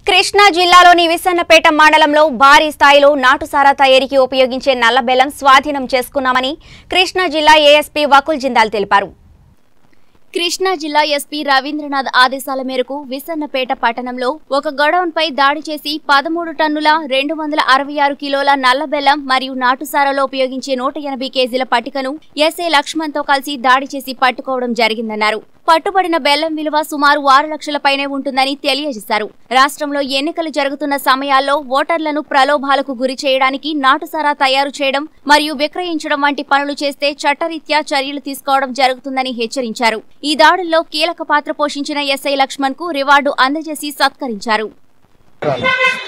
కృష్ణా జిల్లాలోని విసన్నపేట మండలంలో భారీ స్థాయిలో నాటుసారా తయారీకి ఉపయోగించే నల్ల బెల్లం స్వాధీనం చేసుకున్నామని కృష్ణా జిల్లా ఏఎస్పీ వకుల్ జిందాల్ తెలిపారు కృష్ణా జిల్లా ఎస్పీ రవీంద్రనాథ్ ఆదేశాల మేరకు విసన్నపేట పట్టణంలో ఒక గొడౌన్ పై దాడి చేసి పదమూడు టన్నుల రెండు వందల అరవై ఆరు కిలోల నల్ల బెల్లం మరియు నాటుసారాలో ఉపయోగించే నూట ఎనభై కేజీల పట్టికను ఎస్ఏ లక్ష్మణ్ తో కలిసి దాడి చేసి పట్టుకోవడం జరిగిందన్నారు పట్టుబడిన బెల్లం విలువ సుమారు ఆరు లక్షల పైనే ఉంటుందని తెలియజేశారు రాష్ట్రంలో ఎన్నికలు జరుగుతున్న సమయాల్లో ఓటర్లను ప్రలోభాలకు గురి చేయడానికి నాటుసారా తయారు చేయడం మరియు విక్రయించడం వంటి పనులు చేస్తే చట్టరీత్యా చర్యలు తీసుకోవడం జరుగుతుందని హెచ్చరించారు ఈ దాడుల్లో కీలక పాత్ర పోషించిన ఎస్ఐ లక్ష్మణ్ కు రివార్డు అందజేసి సత్కరించారు